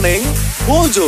Morning Mojo.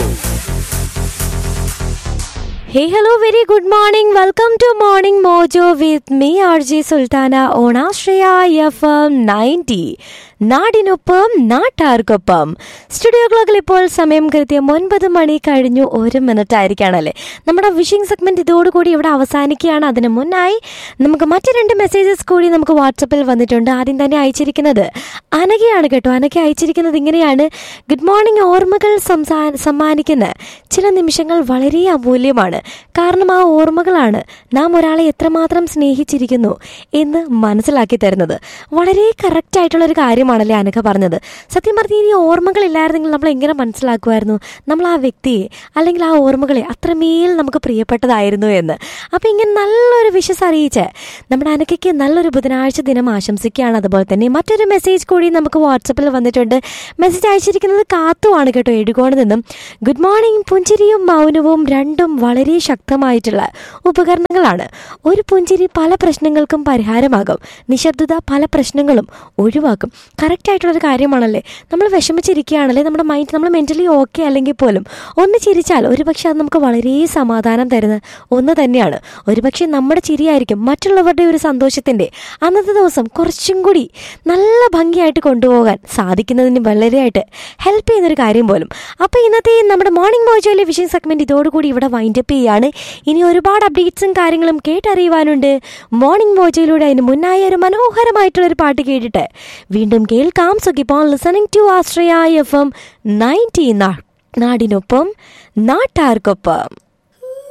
Hey, hello, very good morning. Welcome to Morning Mojo with me, RJ Sultana on Australia FM 90. നാടിനൊപ്പം നാട്ടാർക്കൊപ്പം studio ക്ലോക്കിൽ ഇപ്പോൾ സമയം കൃത്യം ഒൻപത് മണി കഴിഞ്ഞു ഒരു മിനിറ്റ് ആയിരിക്കുകയാണല്ലേ നമ്മുടെ വിഷിംഗ് സെഗ്മെന്റ് ഇതോടുകൂടി ഇവിടെ അവസാനിക്കുകയാണ് അതിന് മുന്നായി നമുക്ക് മറ്റു രണ്ട് മെസ്സേജസ് കൂടി നമുക്ക് വാട്സപ്പിൽ വന്നിട്ടുണ്ട് ആദ്യം തന്നെ അയച്ചിരിക്കുന്നത് അനഘയാണ് കേട്ടോ അനഘ അയച്ചിരിക്കുന്നത് ഇങ്ങനെയാണ് ഗുഡ് മോർണിംഗ് ഓർമ്മകൾ സംസാ സമ്മാനിക്കുന്ന ചില നിമിഷങ്ങൾ വളരെ അമൂല്യമാണ് കാരണം ആ ഓർമ്മകളാണ് നാം ഒരാളെ എത്രമാത്രം സ്നേഹിച്ചിരിക്കുന്നു എന്ന് മനസ്സിലാക്കി തരുന്നത് വളരെ കറക്റ്റ് ആയിട്ടുള്ള ഒരു കാര്യമാണല്ലേ അനഘ പറഞ്ഞത് സത്യം പറഞ്ഞാൽ ഈ ഓർമ്മകളില്ലായിരുന്നെങ്കിൽ നമ്മൾ എങ്ങനെ മനസ്സിലാക്കുമായിരുന്നു നമ്മൾ ആ വ്യക്തിയെ അല്ലെങ്കിൽ ആ ഓർമ്മകളെ അത്രമേൽ നമുക്ക് പ്രിയപ്പെട്ടതായിരുന്നു എന്ന് അപ്പോൾ ഇങ്ങനെ നല്ലൊരു വിശ്വസ് അറിയിച്ച് നമ്മുടെ അനഘയ്ക്ക് നല്ലൊരു ബുധനാഴ്ച ദിനം ആശംസിക്കുകയാണ് അതുപോലെ തന്നെ മറ്റൊരു മെസ്സേജ് കൂടി നമുക്ക് വാട്സപ്പിൽ വന്നിട്ടുണ്ട് മെസ്സേജ് അയച്ചിരിക്കുന്നത് കാത്തുവാണ് കേട്ടോ എഴുകോട് നിന്നും ഗുഡ് മോർണിംഗ് പുഞ്ചിരിയും മൗനവും രണ്ടും വളരെ ശക്തമായിട്ടുള്ള ഉപകരണങ്ങളാണ് ഒരു പുഞ്ചിരി പല പ്രശ്നങ്ങൾക്കും പരിഹാരമാകും നിശബ്ദത പല പ്രശ്നങ്ങളും ഒഴിവാക്കും കറക്റ്റ് ആയിട്ടുള്ളൊരു കാര്യമാണല്ലേ നമ്മൾ വിഷമിച്ചിരിക്കുകയാണല്ലേ നമ്മുടെ മൈൻഡ് നമ്മൾ മെൻ്റലി ഓക്കെ അല്ലെങ്കിൽ പോലും ഒന്ന് ചിരിച്ചാൽ ഒരുപക്ഷെ അത് നമുക്ക് വളരെ സമാധാനം തരുന്ന ഒന്ന് തന്നെയാണ് ഒരുപക്ഷെ നമ്മുടെ ചിരിയായിരിക്കും മറ്റുള്ളവരുടെ ഒരു സന്തോഷത്തിൻ്റെ അന്നത്തെ ദിവസം കുറച്ചും കൂടി നല്ല ഭംഗിയായിട്ട് കൊണ്ടുപോകാൻ സാധിക്കുന്നതിന് വളരെയായിട്ട് ഹെൽപ്പ് ചെയ്യുന്നൊരു കാര്യം പോലും അപ്പോൾ ഇന്നത്തെ നമ്മുടെ മോർണിംഗ് മോജോയിലെ വിഷയം സെഗ്മെൻറ്റ് ഇതോടുകൂടി ഇവിടെ വൈൻഡപ്പ് ചെയ്യാണ് ഇനി ഒരുപാട് അപ്ഡേറ്റ്സും കാര്യങ്ങളും കേട്ടറിയുവാനുണ്ട് മോർണിംഗ് മോജോയിലൂടെ അതിന് മുന്നായി ഒരു മനോഹരമായിട്ടുള്ള ഒരു പാട്ട് കേട്ടിട്ട് വീണ്ടും കേൾക്കാം so keep on listening to Ashraya F M ninety നാടിനൊപ്പം നാട്ടാർക്കൊപ്പം